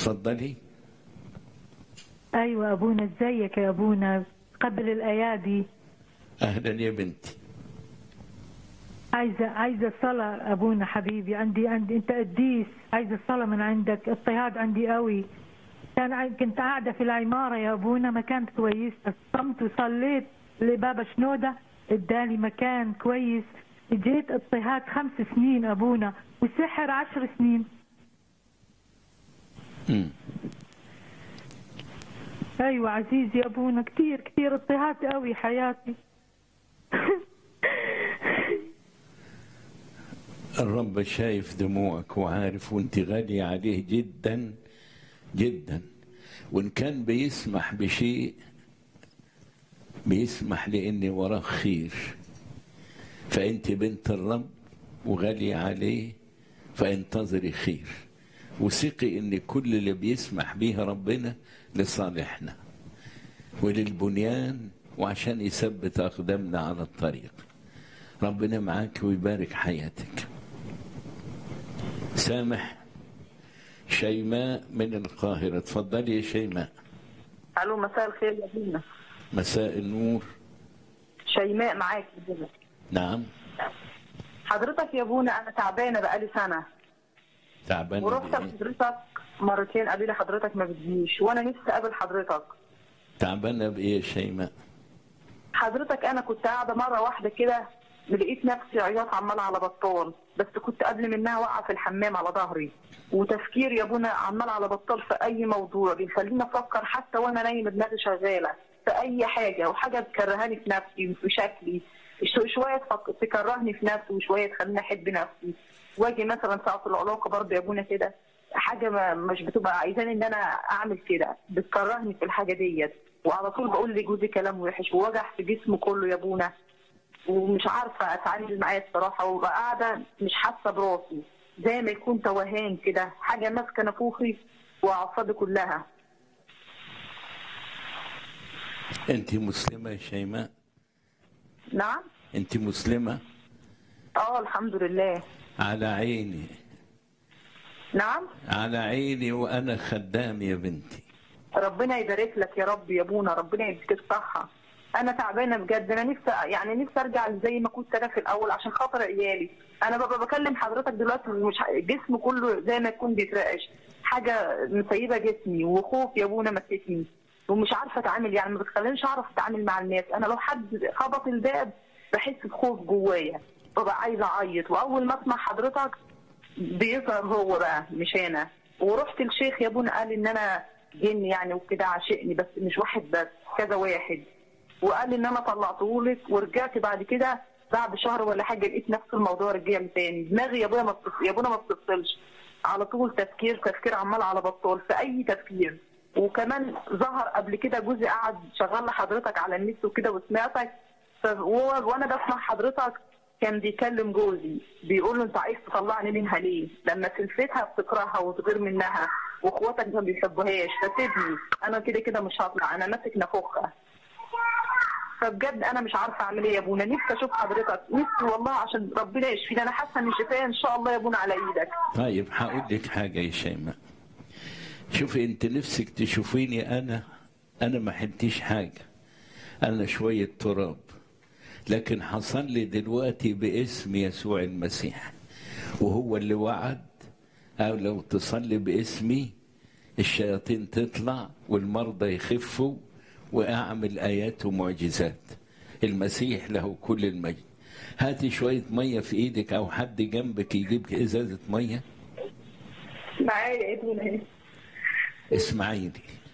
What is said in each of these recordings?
اتفضلي ايوه ابونا ازيك يا ابونا قبل الايادي اهلا يا بنتي عايزه عايزه صلاه ابونا حبيبي عندي عندي انت قديس عايزه صلاه من عندك اضطهاد عندي قوي كان ع- كنت قاعده في العماره يا ابونا مكان كويس صمت وصليت لبابا شنوده ادالي مكان كويس جيت اضطهاد خمس سنين ابونا وسحر عشر سنين مم. ايوه عزيزي يا ابونا كثير كثير اضطهاد قوي حياتي الرب شايف دموعك وعارف وانت غالية عليه جدا جدا وان كان بيسمح بشيء بيسمح لان وراه خير فانت بنت الرب وغالية عليه فانتظري خير وثقي ان كل اللي بيسمح بيه ربنا لصالحنا وللبنيان وعشان يثبت اقدامنا على الطريق ربنا معاك ويبارك حياتك سامح شيماء من القاهرة اتفضلي يا شيماء الو مساء الخير يا بينا مساء النور شيماء معاك يا بينا نعم حضرتك يا ابونا انا تعبانه بقالي سنه تعبانة ورحت بإيه؟ لحضرتك مرتين قابل حضرتك ما بتجيش وانا نفسي اقابل حضرتك تعبانة بإيه يا شيماء حضرتك انا كنت قاعده مره واحده كده لقيت نفسي عياط عمال على بطال بس كنت قبل منها واقعه في الحمام على ظهري وتفكير يا ابونا عمال على بطال في اي موضوع بيخليني افكر حتى وانا نايمه دماغي شغاله في اي حاجه وحاجه تكرهني في نفسي وفي شكلي شو- شويه تفك- تكرهني في نفسي وشويه تخليني احب نفسي واجي مثلا ساعه العلاقه برضه يا ابونا كده حاجه ما مش بتبقى عايزاني ان انا اعمل كده بتكرهني في الحاجه ديت وعلى طول بقول لجوزي كلام وحش ووجع في جسمه كله يا ابونا ومش عارفه اتعامل معاه الصراحه وبقى قاعده مش حاسه براسي زي ما يكون توهان كده حاجه ماسكه نافوخي واعصابي كلها أنت مسلمة يا شيماء نعم أنت مسلمة اه الحمد لله على عيني نعم على عيني وأنا خدام يا بنتي ربنا يبارك لك يا رب يا ابونا ربنا يديك الصحه انا تعبانه بجد انا نفسي يعني نفسي ارجع زي ما كنت انا في الاول عشان خاطر عيالي انا ببقى بكلم حضرتك دلوقتي مش الجسم كله زي ما يكون بيترعش حاجه مسيبه جسمي وخوف يا ابونا مسكني ومش عارفه اتعامل يعني ما بتخلينيش اعرف اتعامل مع الناس انا لو حد خبط الباب بحس بخوف جوايا ببقى عايزه اعيط واول ما اسمع حضرتك بيظهر هو بقى مش انا ورحت الشيخ يا ابونا قال ان انا جن يعني وكده عاشقني بس مش واحد بس كذا واحد وقال ان انا طلعته لك ورجعت بعد كده بعد شهر ولا حاجه لقيت نفس الموضوع رجع لي تاني دماغي يا ابويا ما بتص... يا ابونا ما بتفصلش على طول تفكير تفكير عمال على بطال في اي تفكير وكمان ظهر قبل كده جوزي قعد شغال لحضرتك على النت وكده وسمعتك ف... و- وانا بسمع حضرتك كان بيكلم جوزي بيقول له انت عايز تطلعني منها ليه؟ لما سلفتها بتكرهها وتغير منها واخواتك ما بيحبوهاش فسيبني انا كده كده مش هطلع انا ماسك نافوخها فبجد انا مش عارفه اعمل ايه يا ابونا نفسي اشوف حضرتك نفسي والله عشان ربنا يشفيني انا حاسه ان الشفاء ان شاء الله يا ابونا على ايدك طيب هقول لك حاجة يا شيماء شوفي انت نفسك تشوفيني انا انا ما حلتيش حاجة انا شوية تراب لكن حصل لي دلوقتي باسم يسوع المسيح وهو اللي وعد او لو تصلي باسمي الشياطين تطلع والمرضى يخفوا واعمل ايات ومعجزات المسيح له كل المجد هاتي شوية مية في ايدك او حد جنبك يجيب ازازة مية معايا يا ابونا اسمعيني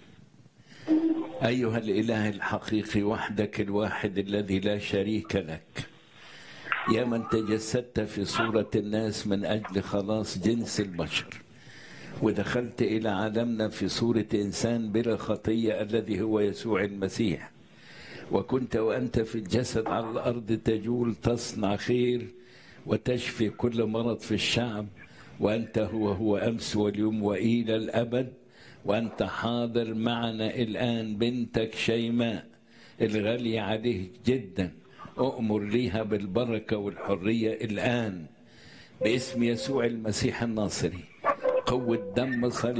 أيها الإله الحقيقي وحدك الواحد الذي لا شريك لك يا من تجسدت في صورة الناس من أجل خلاص جنس البشر ودخلت إلى عالمنا في صورة إنسان بلا خطية الذي هو يسوع المسيح وكنت وأنت في الجسد على الأرض تجول تصنع خير وتشفي كل مرض في الشعب وأنت هو هو أمس واليوم وإلى الأبد وأنت حاضر معنا الآن بنتك شيماء الغالية عليه جدا أؤمر ليها بالبركة والحرية الآن باسم يسوع المسيح الناصري قوة دم صليب